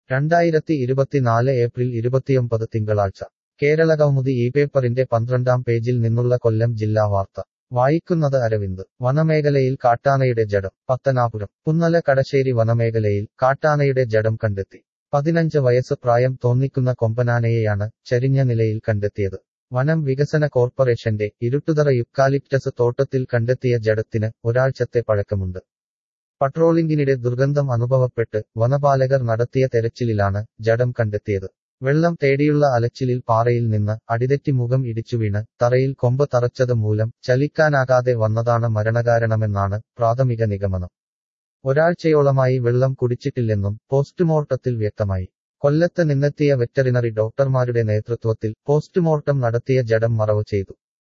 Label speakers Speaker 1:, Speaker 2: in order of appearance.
Speaker 1: രണ്ടായിരത്തി ഇരുപത്തിനാല് ഏപ്രിൽ ഇരുപത്തിയൊമ്പത് തിങ്കളാഴ്ച കേരളകൗമുദി ഈ പേപ്പറിന്റെ പന്ത്രണ്ടാം പേജിൽ നിന്നുള്ള കൊല്ലം ജില്ലാ വാർത്ത വായിക്കുന്നത് അരവിന്ദ് വനമേഖലയിൽ കാട്ടാനയുടെ ജഡം പത്തനാപുരം പുന്നല കടശ്ശേരി വനമേഖലയിൽ കാട്ടാനയുടെ ജഡം കണ്ടെത്തി പതിനഞ്ച് വയസ്സ് പ്രായം തോന്നിക്കുന്ന കൊമ്പനാനയെയാണ് ചരിഞ്ഞ നിലയിൽ കണ്ടെത്തിയത് വനം വികസന കോർപ്പറേഷന്റെ ഇരുട്ടുതറ യുക്കാലിപ്റ്റസ് തോട്ടത്തിൽ കണ്ടെത്തിയ ജഡത്തിന് ഒരാഴ്ചത്തെ പഴക്കമുണ്ട് പട്രോളിംഗിനിടെ ദുർഗന്ധം അനുഭവപ്പെട്ട് വനപാലകർ നടത്തിയ തെരച്ചിലിലാണ് ജഡം കണ്ടെത്തിയത് വെള്ളം തേടിയുള്ള അലച്ചിലിൽ പാറയിൽ നിന്ന് അടിതെറ്റി മുഖം ഇടിച്ചു വീണ് തറയിൽ കൊമ്പ് തറച്ചത് മൂലം ചലിക്കാനാകാതെ വന്നതാണ് മരണകാരണമെന്നാണ് പ്രാഥമിക നിഗമനം ഒരാഴ്ചയോളമായി വെള്ളം കുടിച്ചിട്ടില്ലെന്നും പോസ്റ്റ്മോർട്ടത്തിൽ വ്യക്തമായി കൊല്ലത്ത് നിന്നെത്തിയ വെറ്ററിനറി ഡോക്ടർമാരുടെ നേതൃത്വത്തിൽ പോസ്റ്റ്മോർട്ടം നടത്തിയ ജഡം മറവ് ചെയ്തു